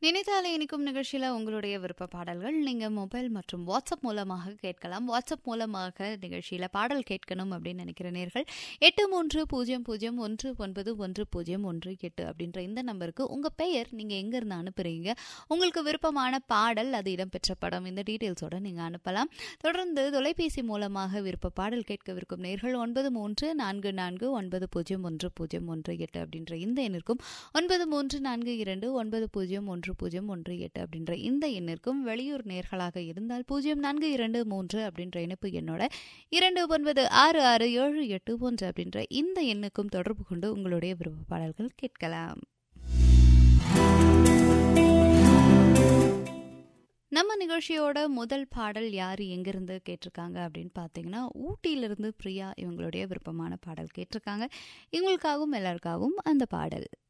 நினைத்தாலே இனிக்கும் நிகழ்ச்சியில் உங்களுடைய விருப்ப பாடல்கள் நீங்கள் மொபைல் மற்றும் வாட்ஸ்அப் மூலமாக கேட்கலாம் வாட்ஸ்அப் மூலமாக நிகழ்ச்சியில் பாடல் கேட்கணும் அப்படின்னு நினைக்கிற நேர்கள் எட்டு மூன்று பூஜ்ஜியம் பூஜ்ஜியம் ஒன்று ஒன்பது ஒன்று பூஜ்ஜியம் ஒன்று எட்டு அப்படின்ற இந்த நம்பருக்கு உங்கள் பெயர் நீங்கள் எங்கேருந்து அனுப்புகிறீங்க உங்களுக்கு விருப்பமான பாடல் அது இடம்பெற்ற படம் இந்த டீட்டெயில்ஸோட நீங்கள் அனுப்பலாம் தொடர்ந்து தொலைபேசி மூலமாக விருப்ப பாடல் கேட்கவிருக்கும் நேர்கள் ஒன்பது மூன்று நான்கு நான்கு ஒன்பது பூஜ்ஜியம் ஒன்று பூஜ்ஜியம் ஒன்று எட்டு அப்படின்ற இந்த எண்ணிற்கும் ஒன்பது மூன்று நான்கு இரண்டு ஒன்பது பூஜ்ஜியம் ஒன்று பூஜ்ஜியம் ஒன்று எட்டு அப்படின்ற இந்த எண்ணிற்கும் வெளியூர் நேர்களாக இருந்தால் பூஜ்ஜியம் நான்கு இரண்டு மூன்று அப்படின்ற இணைப்பு எண்ணோட இரண்டு ஒன்பது ஆறு ஆறு ஏழு எட்டு ஒன்று அப்படின்ற இந்த எண்ணுக்கும் தொடர்பு கொண்டு உங்களுடைய விருப்ப பாடல்கள் கேட்கலாம் நம்ம நிகழ்ச்சியோட முதல் பாடல் யார் எங்கிருந்து கேட்டிருக்காங்க அப்படின்னு பார்த்தீங்கன்னா ஊட்டியிலிருந்து பிரியா இவங்களுடைய விருப்பமான பாடல் கேட்டிருக்காங்க இவங்களுக்காகவும் எல்லாருக்காகவும் அந்த பாடல்